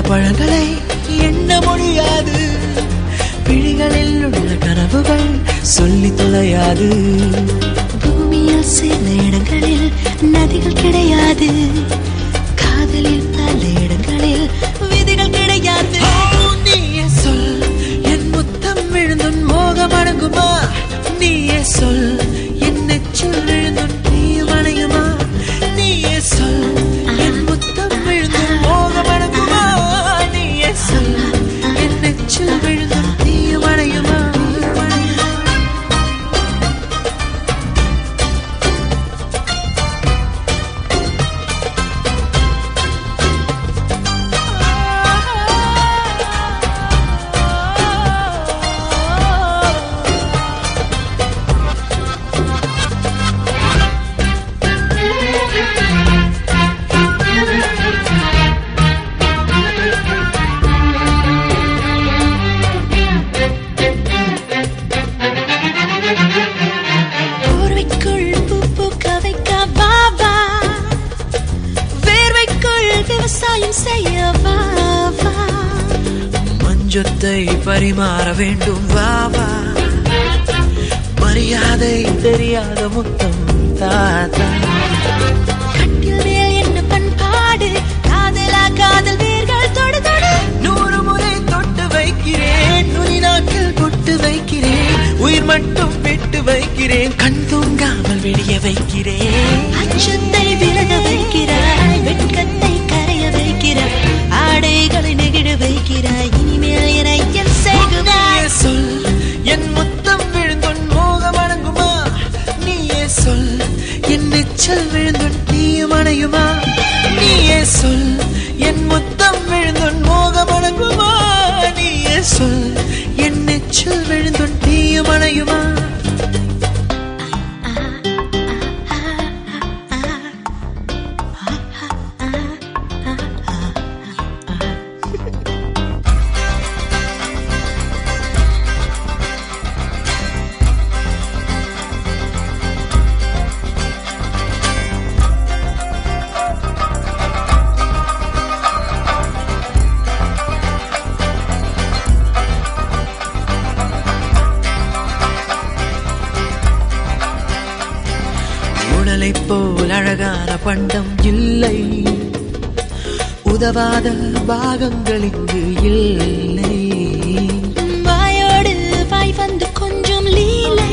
பழங்களை எண்ண முடியாது விழிகளில் உள்ள கனவுகள் சொல்லி தொலையாது பூமியில் சில இடங்களில் நதிகள் கிடையாது காதலில் பல இடங்களில் விதிகள் கிடையாது ஓ, நீயே சொல் என் முத்தம் விழுந்துன் மோகம் அடங்குமா நீயே சொல் என் நெச்சில் விழுந்துன் தீயும் அணையுமா நீயே சொல் என் முத்தம் விழுந்துன் மோகம் அடங்குமா நீயே சொல் என் நெச்சில் விழுந்துன் தீயும் அணையுமா போர்வைக்குள் பூ பூக்க வைக்க வா வா வேர்வைக்குள் விவசாயம் செய்ய வா வா மஞ்சத்தை பரிமாற வேண்டும் வா வா மரியாதை தெரியாத முத்தம் தாத்தா கட்டில் மேல் என்ன பண்பாடு காதலா காதல் வேர்கள் தொடு தொடு நூறு முறை தொட்டு வைக்கிறேன் நுனி நாக்கில் கொட்டு வைக்கிறேன் உயிர் மட்டும் விட்டு வைக்கிறேன் கண் தூங்காமல் வெளிய வைக்கிறேன் அச்சத்தை விலக வைக்கிறாய் வெட்கத்தை கரைய வைக்கிறாய் ஆடைகளை நெகிழ வைக்கிறாய் இனிமேல் என என் செய்குவாய் நீயே சொல் என் முத்தம் விழுந்துன் மோகம் அடங்குமா நீயே சொல் என் நெச்சல் விழுந்துன் தீயும் அணையுமா நீயே சொல் என் முத்தம் விழுந்துன் மோகம் அடங்குமா நீயே சொல் என் நெச்சல் விழுந்துன் தீயும் அணையுமா உடலைப் போல் அழகான பண்டம் இல்லை உதவாத பாகங்கள் இங்கு இல்லை வாயோடு வாய் வந்து கொஞ்சம் லீலை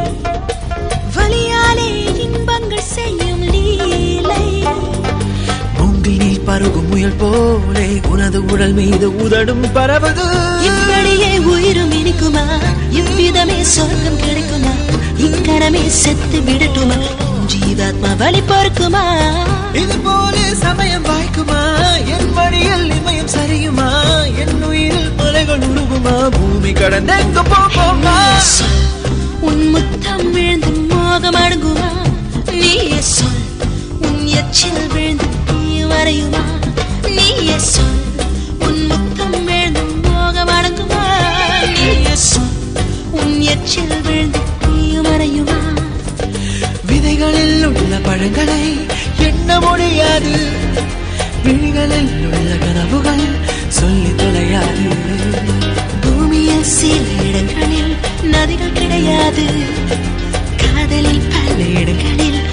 வலியாலே இன்பங்கள் செய்யும் லீலை மூங்கில் நீ பருகும் முயல் போலே உனது உடல் மீது உதடும் பரவது இப்படியே உயிரும் இனிக்குமா இவ்விதமே சொர்க்கம் கிடைக்குமா இக்கணமே செத்து விடட்டுமா என் ஜீவாத்மா வழி பொறுக்குமா இது போல சமயம் வாய்க்குமா என் மடியில் இமயம் சரியுமா என் உயிரில் மலைகள் உருகுமா பூமி கடந்தெங்க போமா நீயே சொல் உன் முத்தம் விழுந்து மோகம் அடங்குமா நீயே சொல் உன் எச்சில் விழுந்து தீ வரையுமா நீயே சொல் உன் முத்தம் விழுந்து மோகம் அடங்குமா நீயே சொல் உன் எச்சில் விழுந்து தீ மறையுமா விதைகளில் உள்ள பழங்களை எண்ண முடியாது விழிகளில் உள்ள கனவுகள் சொல்லி தொலையாது பூமியில் சில இடங்களில் நதிகள் கிடையாது காதலில் பல இடங்களில்